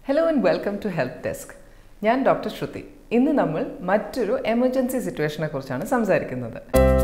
hello and welcome to help desk ഞാൻ doctor Shruti ഇന്ന് നമ്മൾ മറ്റൊരു എമർജൻസി സിറ്റുവേഷനെ കുറിച്ചാണ് സംസാരിക്കുന്നത്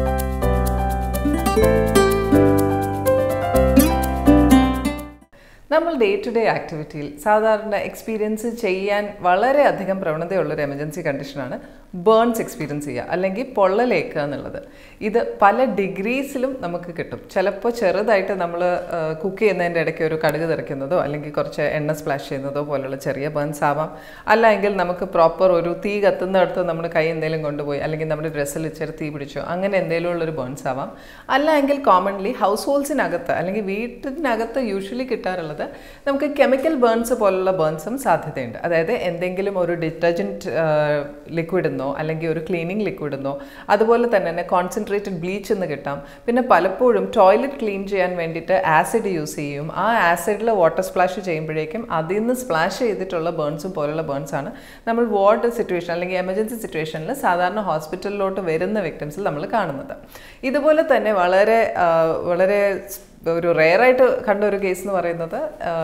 നമ്മൾ ഡേ ടു ഡേ ആക്ടിവിറ്റിയിൽ സാധാരണ എക്സ്പീരിയൻസ് ചെയ്യാൻ വളരെയധികം പ്രവണതയുള്ളൊരു എമർജൻസി കണ്ടീഷനാണ് ബേൺസ് എക്സ്പീരിയൻസ് ചെയ്യുക അല്ലെങ്കിൽ പൊള്ളലേക്കുക എന്നുള്ളത് ഇത് പല ഡിഗ്രീസിലും നമുക്ക് കിട്ടും ചിലപ്പോൾ ചെറുതായിട്ട് നമ്മൾ കുക്ക് ചെയ്യുന്നതിൻ്റെ ഇടയ്ക്ക് ഒരു കടുക് തെറിക്കുന്നതോ അല്ലെങ്കിൽ കുറച്ച് എണ്ണ സ്പ്ലാഷ് ചെയ്യുന്നതോ പോലുള്ള ചെറിയ ബേൺസ് ആവാം അല്ലെങ്കിൽ നമുക്ക് പ്രോപ്പർ ഒരു തീ കത്തുന്നിടത്ത് നമ്മൾ കൈ എന്തെങ്കിലും കൊണ്ടുപോയി അല്ലെങ്കിൽ നമ്മുടെ ഡ്രസ്സിൽ ഇച്ചിരി തീ പിടിച്ചോ അങ്ങനെ എന്തെങ്കിലും ഉള്ളൊരു ബേൺസ് ആവാം അല്ല എങ്കിൽ കോമൺലി ഹൗസ് ഹോൾസിനകത്ത് അല്ലെങ്കിൽ വീട്ടിനകത്ത് യൂഷ്വലി കിട്ടാറുള്ളത് നമുക്ക് കെമിക്കൽ ബേൺസ് പോലുള്ള ബേൺസും സാധ്യതയുണ്ട് അതായത് എന്തെങ്കിലും ഒരു ഡിറ്റർജൻറ്റ് ലിക്വിഡ് എന്നോ അല്ലെങ്കിൽ ഒരു ക്ലീനിങ് ലിക്വിഡ് എന്നോ അതുപോലെ തന്നെ തന്നെ കോൺസെൻട്രേറ്റഡ് ബ്ലീച്ച് എന്ന് കിട്ടാം പിന്നെ പലപ്പോഴും ടോയ്ലറ്റ് ക്ലീൻ ചെയ്യാൻ വേണ്ടിയിട്ട് ആസിഡ് യൂസ് ചെയ്യും ആ ആസിഡിൽ വാട്ടർ സ്പ്ലാഷ് ചെയ്യുമ്പോഴേക്കും അതിൽ നിന്ന് സ്പ്ലാഷ് ചെയ്തിട്ടുള്ള ബേൺസും പോലുള്ള ബേൺസ് ആണ് നമ്മൾ വാർഡ് സിറ്റുവേഷൻ അല്ലെങ്കിൽ എമർജൻസി സിറ്റുവേഷനിൽ സാധാരണ ഹോസ്പിറ്റലിലോട്ട് വരുന്ന വിക്ടിംസിൽ നമ്മൾ കാണുന്നത് ഇതുപോലെ തന്നെ വളരെ വളരെ ഒരു റെയറായിട്ട് കണ്ട ഒരു കേസ് എന്ന് പറയുന്നത്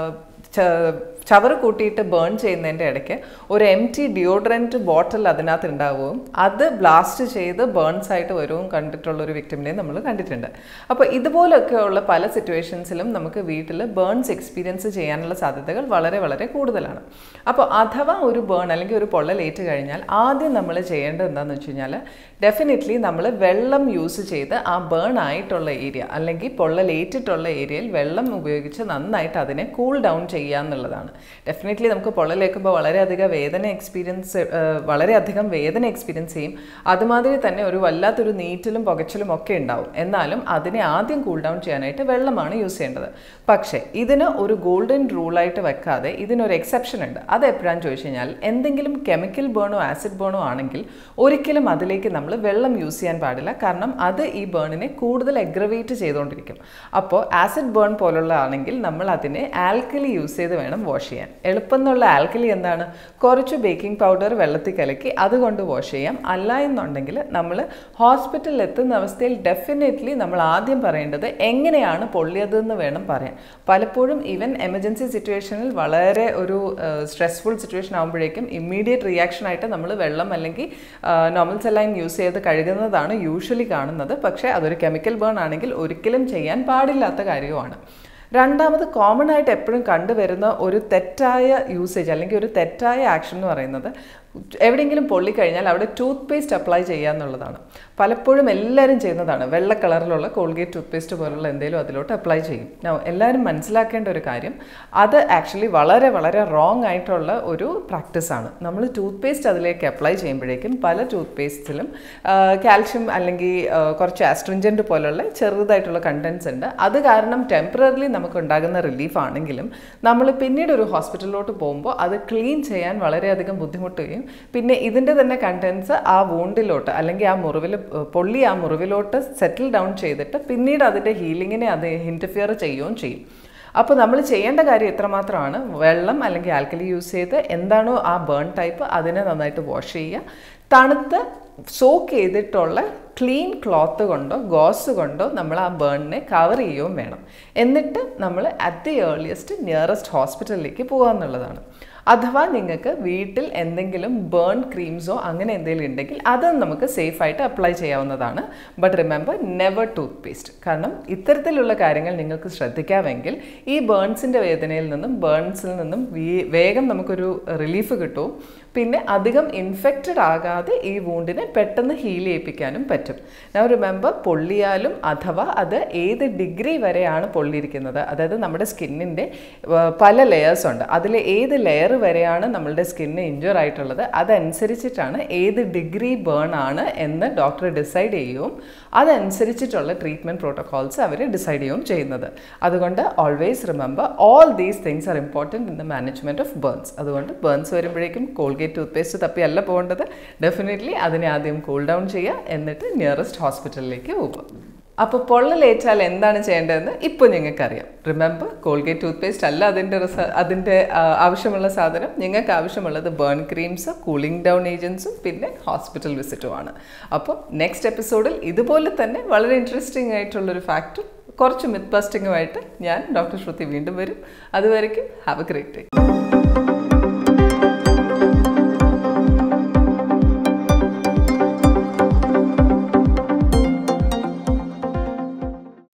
ചവറ് കൂട്ടിയിട്ട് ബേൺ ചെയ്യുന്നതിൻ്റെ ഇടയ്ക്ക് ഒരു എം ടി ഡിയോഡ്രൻറ്റ് ബോട്ടിൽ അതിനകത്ത് ഉണ്ടാവുകയും അത് ബ്ലാസ്റ്റ് ചെയ്ത് ബേൺസ് ആയിട്ട് വരുവും കണ്ടിട്ടുള്ള ഒരു വിക്ടിമിനെ നമ്മൾ കണ്ടിട്ടുണ്ട് അപ്പോൾ ഇതുപോലൊക്കെയുള്ള പല സിറ്റുവേഷൻസിലും നമുക്ക് വീട്ടിൽ ബേൺസ് എക്സ്പീരിയൻസ് ചെയ്യാനുള്ള സാധ്യതകൾ വളരെ വളരെ കൂടുതലാണ് അപ്പോൾ അഥവാ ഒരു ബേൺ അല്ലെങ്കിൽ ഒരു പൊള്ളലേറ്റ് കഴിഞ്ഞാൽ ആദ്യം നമ്മൾ ചെയ്യേണ്ടത് എന്താണെന്ന് വെച്ച് കഴിഞ്ഞാൽ ഡെഫിനറ്റ്ലി നമ്മൾ വെള്ളം യൂസ് ചെയ്ത് ആ ബേൺ ആയിട്ടുള്ള ഏരിയ അല്ലെങ്കിൽ പൊള്ളലേറ്റിട്ടുള്ള ഏരിയയിൽ വെള്ളം ഉപയോഗിച്ച് നന്നായിട്ട് അതിനെ കൂൾ ഡൗൺ ചെയ്യുക എന്നുള്ളതാണ് ഡെഫിനറ്റ്ലി നമുക്ക് പൊള്ളലേക്കുമ്പോൾ വളരെയധികം വേദന എക്സ്പീരിയൻസ് വളരെയധികം വേദന എക്സ്പീരിയൻസ് ചെയ്യും അതുമാതിരി തന്നെ ഒരു വല്ലാത്തൊരു നീറ്റിലും പുകച്ചിലും ഒക്കെ ഉണ്ടാവും എന്നാലും അതിനെ ആദ്യം കൂൾ ഡൗൺ ചെയ്യാനായിട്ട് വെള്ളമാണ് യൂസ് ചെയ്യേണ്ടത് പക്ഷേ ഇതിന് ഒരു ഗോൾഡൻ റൂളായിട്ട് വെക്കാതെ ഇതിനൊരു എക്സെപ്ഷൻ ഉണ്ട് അത് എപ്പോഴാണെന്ന് ചോദിച്ചു കഴിഞ്ഞാൽ എന്തെങ്കിലും കെമിക്കൽ ബേണോ ആസിഡ് ബേണോ ആണെങ്കിൽ ഒരിക്കലും അതിലേക്ക് നമ്മൾ വെള്ളം യൂസ് ചെയ്യാൻ പാടില്ല കാരണം അത് ഈ ബേണിനെ കൂടുതൽ എഗ്രവേറ്റ് ചെയ്തുകൊണ്ടിരിക്കും അപ്പോൾ ആസിഡ് ബേൺ പോലുള്ള ആണെങ്കിൽ നമ്മൾ അതിനെ ആൽക്കലി യൂസ് ചെയ്ത് വേണം വാഷ് ചെയ്യാൻ എളുപ്പം എന്നുള്ള ആൽക്കലി എന്താണ് കുറച്ച് ബേക്കിംഗ് പൗഡർ വെള്ളത്തിൽ കലക്കി അതുകൊണ്ട് വാഷ് ചെയ്യാം അല്ല എന്നുണ്ടെങ്കിൽ നമ്മൾ ഹോസ്പിറ്റലിൽ എത്തുന്ന അവസ്ഥയിൽ ഡെഫിനറ്റ്ലി നമ്മൾ ആദ്യം പറയേണ്ടത് എങ്ങനെയാണ് പൊള്ളിയതെന്ന് വേണം പറയാൻ പലപ്പോഴും ഈവൻ എമർജൻസി സിറ്റുവേഷനിൽ വളരെ ഒരു സ്ട്രെസ്ഫുൾ സിറ്റുവേഷൻ ആകുമ്പോഴേക്കും ഇമ്മീഡിയറ്റ് റിയാക്ഷൻ ആയിട്ട് നമ്മൾ വെള്ളം അല്ലെങ്കിൽ നോർമൽ സെലൈൻ യൂസ് ചെയ്ത് കഴുകുന്നതാണ് യൂഷ്വലി കാണുന്നത് പക്ഷേ അതൊരു കെമിക്കൽ ബേൺ ആണെങ്കിൽ ഒരിക്കലും ചെയ്യാൻ പാടില്ലാത്ത കാര്യവുമാണ് രണ്ടാമത് കോമൺ ആയിട്ട് എപ്പോഴും കണ്ടുവരുന്ന ഒരു തെറ്റായ യൂസേജ് അല്ലെങ്കിൽ ഒരു തെറ്റായ ആക്ഷൻ എന്ന് പറയുന്നത് എവിടെയെങ്കിലും പൊള്ളിക്കഴിഞ്ഞാൽ അവിടെ ടൂത്ത് പേസ്റ്റ് അപ്ലൈ ചെയ്യുക എന്നുള്ളതാണ് പലപ്പോഴും എല്ലാവരും ചെയ്യുന്നതാണ് വെള്ള കളറിലുള്ള കോൾഗേറ്റ് ടൂത്ത് പേസ്റ്റ് പോലുള്ള എന്തെങ്കിലും അതിലോട്ട് അപ്ലൈ ചെയ്യും എല്ലാവരും മനസ്സിലാക്കേണ്ട ഒരു കാര്യം അത് ആക്ച്വലി വളരെ വളരെ റോങ് ആയിട്ടുള്ള ഒരു പ്രാക്ടീസാണ് നമ്മൾ ടൂത്ത് പേസ്റ്റ് അതിലേക്ക് അപ്ലൈ ചെയ്യുമ്പോഴേക്കും പല ടൂത്ത് പേസ്റ്റിലും കാൽഷ്യം അല്ലെങ്കിൽ കുറച്ച് ആസ്ട്രിഞ്ചൻറ്റ് പോലുള്ള ചെറുതായിട്ടുള്ള കണ്ടൻസ് ഉണ്ട് അത് കാരണം ടെമ്പററിലി നമുക്ക് ഉണ്ടാകുന്ന റിലീഫ് ആണെങ്കിലും നമ്മൾ പിന്നീട് ഒരു ഹോസ്പിറ്റലിലോട്ട് പോകുമ്പോൾ അത് ക്ലീൻ ചെയ്യാൻ വളരെയധികം ബുദ്ധിമുട്ടുകയും പിന്നെ ഇതിൻ്റെ തന്നെ കണ്ടൻസ് ആ വൂണ്ടിലോട്ട് അല്ലെങ്കിൽ ആ മുറിവിൽ പൊള്ളി ആ മുറിവിലോട്ട് സെറ്റിൽ ഡൗൺ ചെയ്തിട്ട് പിന്നീട് അതിൻ്റെ ഹീലിങ്ങിനെ അത് ഇൻറ്റർഫിയർ ചെയ്യുകയും ചെയ്യും അപ്പോൾ നമ്മൾ ചെയ്യേണ്ട കാര്യം എത്രമാത്രമാണ് വെള്ളം അല്ലെങ്കിൽ ആൽക്കലി യൂസ് ചെയ്ത് എന്താണോ ആ ബേൺ ടൈപ്പ് അതിനെ നന്നായിട്ട് വാഷ് ചെയ്യുക തണുത്ത് സോക്ക് ചെയ്തിട്ടുള്ള ക്ലീൻ ക്ലോത്ത് കൊണ്ടോ ഗോസ് കൊണ്ടോ നമ്മൾ ആ ബേണിനെ കവർ ചെയ്യുകയും വേണം എന്നിട്ട് നമ്മൾ അറ്റ് ദി ഏർലിയസ്റ്റ് നിയറസ്റ്റ് ഹോസ്പിറ്റലിലേക്ക് പോകുക എന്നുള്ളതാണ് അഥവാ നിങ്ങൾക്ക് വീട്ടിൽ എന്തെങ്കിലും ബേൺ ക്രീംസോ അങ്ങനെ എന്തെങ്കിലും ഉണ്ടെങ്കിൽ അത് നമുക്ക് സേഫായിട്ട് അപ്ലൈ ചെയ്യാവുന്നതാണ് but remember never toothpaste കാരണം ഇത്തരത്തിലുള്ള കാര്യങ്ങൾ നിങ്ങൾക്ക് ശ്രദ്ധിക്കാമെങ്കിൽ ഈ ബേൺസിൻ്റെ വേദനയിൽ നിന്നും ബേൺസിൽ നിന്നും വേഗം നമുക്കൊരു റിലീഫ് കിട്ടും പിന്നെ അധികം ഇൻഫെക്റ്റഡ് ആകാതെ ഈ വൂണ്ടിനെ പെട്ടെന്ന് ഹീൽ ചെയ്യിപ്പിക്കാനും പറ്റും ഞാൻ റിമെമ്പർ പൊള്ളിയാലും അഥവാ അത് ഏത് ഡിഗ്രി വരെയാണ് പൊള്ളിയിരിക്കുന്നത് അതായത് നമ്മുടെ സ്കിന്നിൻ്റെ പല ലെയേഴ്സ് ഉണ്ട് അതിൽ ഏത് ലെയർ വരെയാണ് നമ്മളുടെ സ്കിന്ന് ഇഞ്ചുർ ആയിട്ടുള്ളത് അതനുസരിച്ചിട്ടാണ് ഏത് ഡിഗ്രി ബേൺ ആണ് എന്ന് ഡോക്ടർ ഡിസൈഡ് ചെയ്യുകയും അതനുസരിച്ചിട്ടുള്ള ട്രീറ്റ്മെൻറ്റ് പ്രോട്ടോകോൾസ് അവർ ഡിസൈഡ് ചെയ്യുകയും ചെയ്യുന്നത് അതുകൊണ്ട് always remember all these things are important in the management of burns അതുകൊണ്ട് ബേൺസ് വരുമ്പോഴേക്കും കോൾഗേറ്റ് ടൂത്ത് പേസ്റ്റ് തപ്പിയല്ല പോകേണ്ടത് ഡെഫിനറ്റ്ലി അതിനെ ആദ്യം കൂൾ ഡൗൺ ചെയ്യുക എന്നിട്ട് നിയറസ്റ്റ് ഹോസ്പിറ്റലിലേക്ക് പോകുക അപ്പോൾ പൊള്ളലേറ്റാൽ എന്താണ് ചെയ്യേണ്ടതെന്ന് ഇപ്പോൾ നിങ്ങൾക്കറിയാം റിമെമ്പർ കോൾഗേറ്റ് ടൂത്ത് പേസ്റ്റ് അല്ല അതിൻ്റെ റിസ അതിൻ്റെ ആവശ്യമുള്ള സാധനം നിങ്ങൾക്ക് ആവശ്യമുള്ളത് ബേൺ ക്രീംസ് കൂളിംഗ് ഡൗൺ ഏജൻസും പിന്നെ ഹോസ്പിറ്റൽ വിസിറ്റുമാണ് അപ്പോൾ നെക്സ്റ്റ് എപ്പിസോഡിൽ ഇതുപോലെ തന്നെ വളരെ ഇൻട്രസ്റ്റിംഗ് ആയിട്ടുള്ളൊരു ഫാക്റ്റും കുറച്ച് മിത്ത് ബസ്റ്റിങ്ങുമായിട്ട് ഞാൻ ഡോക്ടർ ശ്രുതി വീണ്ടും വരും അതുവരയ്ക്കും ഹാവ് എ ഗ്രേറ്റ് ഡേ